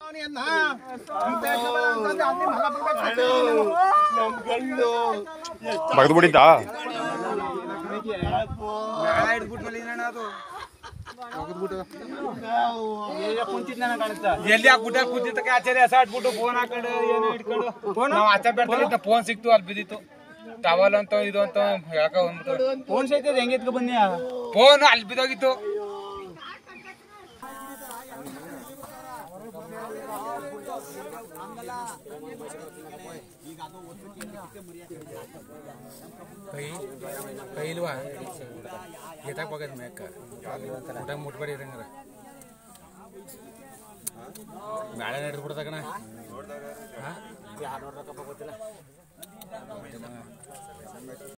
ಬಗ್ದು ಬಿಟ್ಟಿದ್ದಾ ಎಲ್ಲಿ ಹಾಕ್ಬಿಟ್ಟ ಕೂತಿದ್ದಕ್ಕೆ ಆಚಾರ್ಯ ಎಸ ಆಡ್ಬಿಟ್ಟು ಫೋನ್ ಹಾಕೊಂಡು ಏನೋ ಇಟ್ಕೊಂಡು ನಾವು ಆಚೆ ಬೆಡ್ತಲ್ಲಿದ್ದ ಫೋನ್ ಸಿಕ್ತು ಅಲ್ಲಿ ಬಿದ್ದಿತ್ತು ಟವಲ್ ಅಂತ ಇದು ಅಂತ ಹೇಳಕ ಬಂದ್ಬಿಟ್ಟು ಫೋನ್ ಸೈತ ಹೆಂಗೆ ಎತ್ಕೊ ಬನ್ನಿ ಫೋನ್ ಅಲ್ಲಿ ಬಿದ್ದೋಗಿತ್ತು ಕೈ ಕೈ ಇಲ್ವಾ ಎತ್ತಾಕ್ ಹೋಗೋದು ಮೇಕ ಊಟ ಮುಟ್ಬೇಡಿ ಇರಂಗಾರ ನಾಳೆ ನಡೆದು ಬಿಡ್ತಕಣ